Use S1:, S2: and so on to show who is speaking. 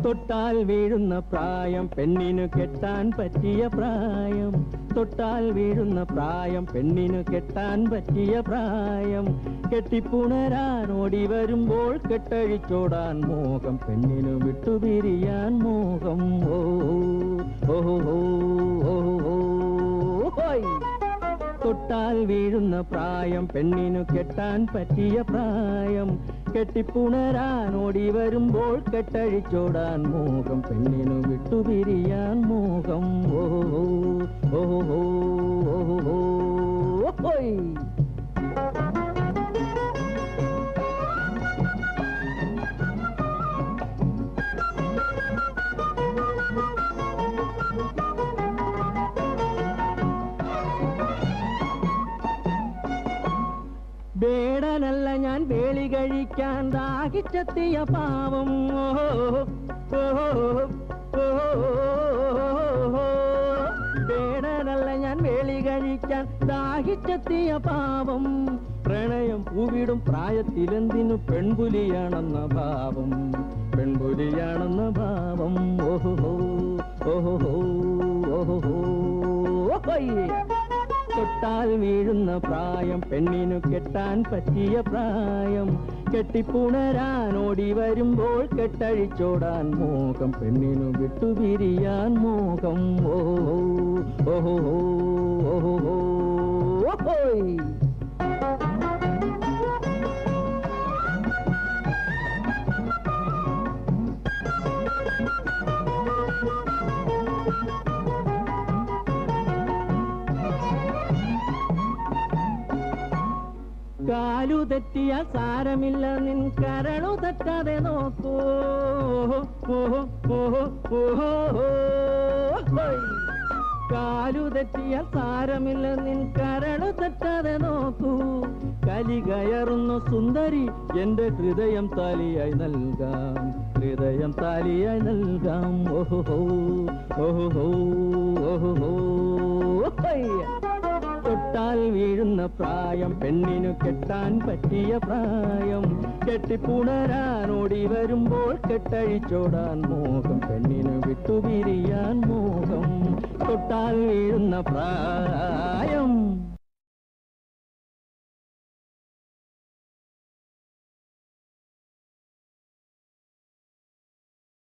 S1: തൊട്ടാൽ വീഴുന്ന പ്രായം പെണ്ണിനു കെട്ടാൻ പറ്റിയ പ്രായം തൊട്ടാൽ വീഴുന്ന പ്രായം പെണ്ണിനു കെട്ടാൻ പറ്റിയ പ്രായം കെട്ടിപ്പുണരാൻ ഓടി വരുമ്പോൾ കെട്ടഴിച്ചോടാൻ മോഹം പെണ്ണിനു വിട്ടുപിരിയാൻ മോഹം ഓ ഓ ഓ ഓ ഓ ഹോയ് തൊട്ടാൽ വീഴുന്ന പ്രായം പെണ്ണിനു കെട്ടാൻ പറ്റിയ പ്രായം കെട്ടിപ്പുണരാൻ ഓടി വരുമ്പോൾ കെട്ടഴിച്ചോടാൻ മോഹം പെണ്ണിനു വിട്ടുപിരിയാൻ മോഹം ഓ ഓ ഓ ഓ ഓ ഹോയ് വേടനല്ല ഞാൻ വേളി കഴിക്കാൻ ദാഹിച്ചെത്തിയ പാവം ഓഹോ, ഓഹോ, ഓഹോ. വേടനല്ല ഞാൻ വേളി കഴിക്കാൻ ദാഹിച്ചെത്തിയ പാവം പ്രണയം പൂവിടും പ്രായത്തിലെന്തിനു പെൺപുലിയാണെന്ന ഭാവം പെൺപുലിയാണെന്ന ഭാവം ഓഹോ ഓഹോ ഓഹോ ഓഹോ തൊട്ടാൽ വീഴുന്ന പ്രായം പെണ്ണിനു കെട്ടാൻ പറ്റിയ പ്രായം കെട്ടിപ്പുണരാൻ ഓടി വരുമ്പോൾ കെട്ടഴിച്ചോടാൻ മോഹം പെണ്ണിനു വിട്ടുപിരിയാൻ മോഹം ഓ ഓഹോ ഓഹോ ഓഹോയ് കാലു തെറ്റിയ സാരമില്ല നിൻ കരളു തെറ്റാതെ നോക്കൂ ഓഹോ, ഓഹോ, ഓഹോ, ഹോയ്. കാലു തെറ്റിയ സാരമില്ല നിൻ കരളു തെറ്റാതെ നോക്കൂ കലി കയറുന്നു സുന്ദരി എന്റെ ഹൃദയം താലിയായി നൽകാം ഹൃദയം താലിയായി നൽകാം ഓഹോ ഓഹോ ഓഹോ ഹോയ്. തൊട്ടാൽ വീഴുന്ന പ്രായം പെണ്ണിനു കെട്ടാൻ പറ്റിയ പ്രായം കെട്ടിപ്പുണരാൻ ഓടി വരുമ്പോൾ കെട്ടഴിച്ചോടാൻ മോഹം പെണ്ണിനു വിട്ടുപിരിയാൻ മോഹം തൊട്ടാൽ വീഴുന്ന പ്രായം